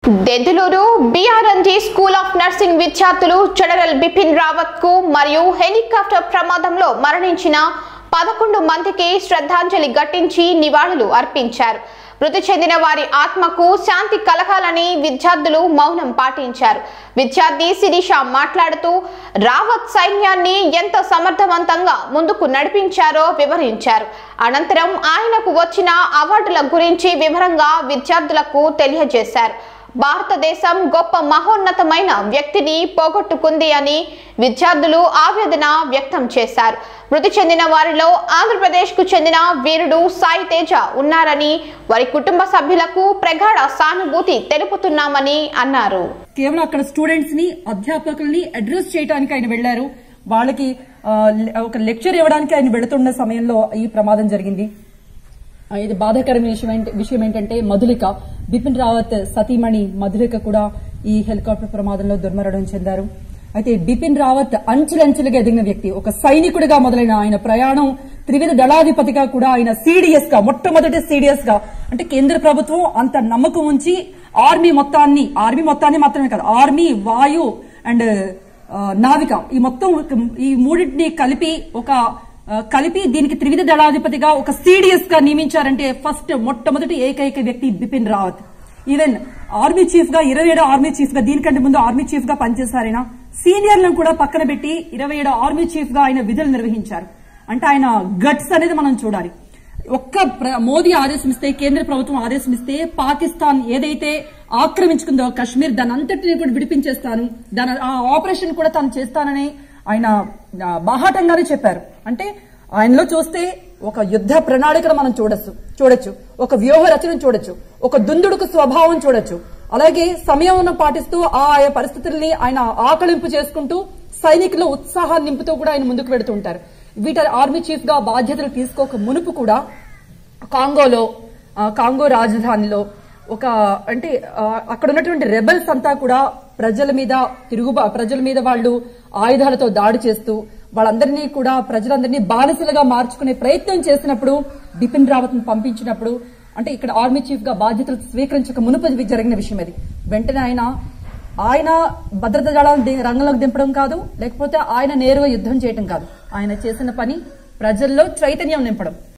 Denduluru BRNG school of nursing విద్యార్థులు general Bipin Rawat కు మరియు హెలికాప్టర్ ప్రమాదంలో మరణించిన పదకొండు మందికి శ్రద్ధాంజలి ఘటించి నివాళులు అర్పించారు మృతి చెందిన వారి ఆత్మకు శాంతి కలగాలని విద్యార్థులు మౌనం పాటించారు విద్యార్థి శిరీష మాట్లాడుతూ రావత్ సైన్యాన్ని ఎంత సమర్థవంతంగా ముందుకు నడిపించారో వివరించారు అనంతరం ఆయనకు వచ్చిన అవార్డుల గురించి వివరంగా విద్యార్థులకు తెలియజేశారు భారతదేశం గొప్ప మహోన్నతమైన వ్యక్తిని పోగొట్టుకుంది అని విద్యార్థులు ఆవేదన వ్యక్తం చేశారు మృతి చెందిన వారిలో ఆంధ్రప్రదేశ్ కు చెందిన వీరుడు సాయి తేజ ఉన్నారని వారి కుటుంబ సభ్యులకు ప్రగాఢ సానుభూతి తెలుపుతున్నామని అన్నారు కేవలం అక్కడ స్టూడెంట్స్ ని అధ్యాపకుల్ని అడ్రస్ చేయడానికి ఆయన వెళ్లారు వాళ్ళకి ఆ, ఒక లెక్చర్ ఇవ్వడానికి ఆయన వెళుతున్న సమయంలో ఈ ప్రమాదం జరిగింది ఆ, ఇది బాధాకరమైన విషయం ఏంట- విషయం ఏంటంటే మధులిక బిపిన్ రావత్ సతీమణి మధులిక కూడా ఈ హెలికాప్టర్ ప్రమాదంలో దుర్మరణం చెందారు అయితే బిపిన్ రావత్ అంచెలంచెలుగా ఎదిగిన వ్యక్తి ఒక సైనికుడిగా మొదలైన ఆయన ప్రయాణం త్రివిధ దళాధిపతిగా కూడా ఆయన సీడీఎస్ గా మొట్టమొదటి సీడీఎస్ గా అంటే కేంద్ర ప్రభుత్వం అంత నమ్మకం ఉంచి ఆర్మీ మొత్తాన్ని ఆర్మీ మొత్తాన్ని మాత్రమే కాదు ఆర్మీ వాయు అండ్ ఆ, నావిక ఈ మొత్తం ఈ మూడింటిని కలిపి ఒక ఆ, కలిపి దీనికి త్రివిధ దళాధిపతిగా ఒక సీడీఎస్ గా నియమించారంటే ఫస్ట్ మొట్టమొదటి ఏకైక వ్యక్తి Bipin Rawat even army chief గా ఇరవై ఏడో ఆర్మీ చీఫ్ గా దీనికంటే ముందు ఆర్మీ చీఫ్ గా పనిచేశారు ఆయన సీనియర్లను కూడా పక్కన పెట్టి ఇరవై ఏడో ఆర్మీ చీఫ్ గా ఆయన విధులు నిర్వహించారు అంటే ఆయన గట్స్ అనేది మనం చూడాలి ఒక్క ప్ర- మోదీ ఆదేశమిస్తే కేంద్ర ప్రభుత్వం ఆదేశమిస్తే పాకిస్తాన్ ఏదైతే ఆక్రమించుకుందో కశ్మీర్ దాని అంతటిని కూడా విడిపించేస్తాను దాని ఆ ఆపరేషన్ కూడా తాను చేస్తానని ఆయన ఆ, బాహాటంగానే చెప్పారు అంటే ఆయనలో చూస్తే ఒక యుద్ధ ప్రణాళికను మనం చూడొచ్చు చూడొచ్చు ఒక వ్యూహ రచన చూడొచ్చు ఒక దుందుడుకు స్వభావం చూడొచ్చు అలాగే సమయం పాటిస్తూ ఆ ఆయా పరిస్థితుల్ని ఆయన ఆకలింపు చేసుకుంటూ సైనికుల ఉత్సాహాన్ని నింపుతూ కూడా ఆయన ముందుకు వెడుతుంటారు వీటి ఆర్మీ చీఫ్ గా బాధ్యతలు తీసుకోక మునుపు కూడా కాంగోలో ఆ, కాంగో రాజధానిలో ఒక అంటే ఆ, అక్కడ ఉన్నటువంటి రెబల్స్ అంతా కూడా ప్రజల మీద తిరుగుబా ప్రజల మీద వాళ్ళు ఆయుధాలతో దాడి చేస్తూ వాళ్ళందరినీ కూడా ప్రజలందరినీ బానిసలుగా మార్చుకునే ప్రయత్నం చేసినప్పుడు బిపిన్ రావత్ పంపించినప్పుడు అంటే ఇక్కడ ఆర్మీ చీఫ్ గా బాధ్యతలు స్వీకరించక మునుపు ఇది జరిగిన విషయం ఇది వెంటనే ఆయన ఆయన భద్రతా దళాలను ది- రంగంలోకి దింపడం కాదు లేకపోతే ఆయన నేరుగా యుద్ధం చేయడం కాదు ఆయన చేసిన పని ప్రజల్లో చైతన్యం నింపడం